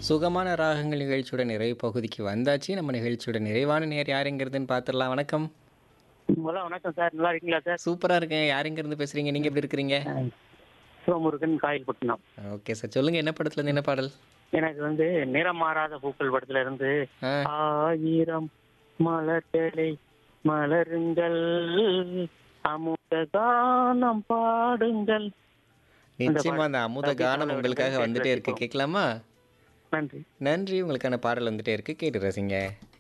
சுகமான ராகங்கள் நிகழ்ச்சியோட நிறைவு பகுதிக்கு வந்தாச்சு நம்ம நிகழ்ச்சியோட நிறைவான நேர் யாருங்கிறதுன்னு பார்த்துடலாம் வணக்கம் முதல்ல வணக்கம் சார் நல்லா இருக்கீங்களா சார் சூப்பரா இருக்கேன் யாருங்கிறது பேசுறீங்க நீங்க எப்படி இருக்கிறீங்க சிவமுருகன் காயல்பட்டினம் ஓகே சார் சொல்லுங்க என்ன படத்துல இருந்து என்ன பாடல் எனக்கு வந்து நிறம் மாறாத பூக்கள் படத்துல இருந்து ஆ, ஆயிரம் மலர்களை மலருங்கள் அமுத கானம் பாடுங்கள் நிச்சயமா அந்த அமுத அப்படி கானம் பாடல் உங்களுக்காக வந்து வந்துட்டே இருக்கு ரசிப்போம். கேட்கலாமா நன்றி நன்றி உங்களுக்கான பாடல் வந்துட்டே இருக்கு கேட்டு ரசிங்க